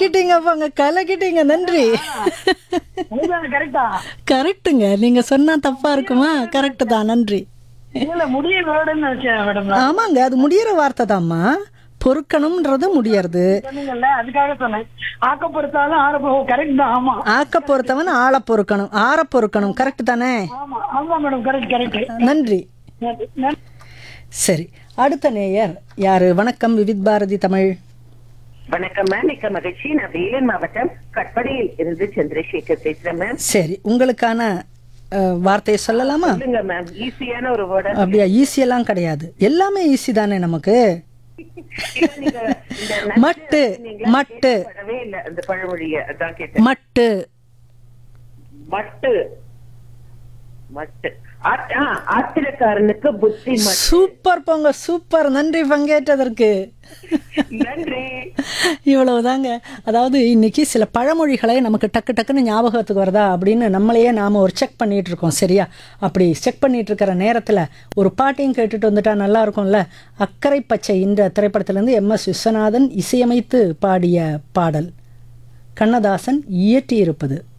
கலக்கிட்டீங்கப்பாங்க கலக்கிட்டீங்க நன்றி கரெக்டா கரெக்ட்டுங்க நீங்க சொன்னா தப்பா இருக்குமா கரெக்ட் தான் நன்றி இல்ல முடிய வேர்டுன்னு நினைச்சேன் மேடம் ஆமாங்க அது முடியிற வார்த்தை தாம்மா பொறுக்கணும்ன்றது முடியறது சொன்னீங்கல்ல அதுக்காக சொன்னேன் ஆக்க பொறுத்தாலும் ஆற கரெக்ட் தான் ஆமா ஆக்க பொறுத்தவன் ஆள பொறுக்கணும் ஆற பொறுக்கணும் கரெக்ட் தானே ஆமா ஆமா மேடம் கரெக்ட் கரெக்ட் நன்றி சரி அடுத்த நேயர் யாரு வணக்கம் விவித் பாரதி தமிழ் வணக்கம் மேம் மிக்க மகிழ்ச்சி நான் வேலூர் மாவட்டம் கட்படியில் இருந்து சந்திரசேகர் பேசுறேன் மேம் சரி உங்களுக்கான அஹ், வார்த்தையை சொல்லலாமா சொல்லுங்க மேம் ஈஸியான ஒரு வேர்டு அப்படியா ஈஸியெல்லாம் கிடையாது எல்லாமே ஈஸி தானே நமக்கு மட்டு மட்டு படவே இல்ல அந்த பழமொழிய அதான் கேட்டேன் மட்டு மட்டு மட்டு ஆத்- ஆ, ஆத்திரக்காரனுக்கு புத்தி மட்டு சூப்பர் போங்க சூப்பர் நன்றி பங்கேற்றதற்கு நன்றி இவ்வளவுதாங்க அதாவது இன்னைக்கு சில பழமொழிகளை நமக்கு டக்கு டக்குன்னு ஞாபகத்துக்கு வருதா அப்படின்னு நம்மளையே நாம ஒரு செக் பண்ணிட்டு இருக்கோம் சரியா அப்படி செக் பண்ணிட்டு இருக்கிற நேரத்தில் ஒரு பாட்டையும் கேட்டுட்டு வந்துட்டா நல்லா இருக்கும்ல அக்கறை பச்சை இந்த திரைப்படத்திலேருந்து எம் எஸ் விஸ்வநாதன் இசையமைத்து பாடிய பாடல் கண்ணதாசன் இயற்றியிருப்பது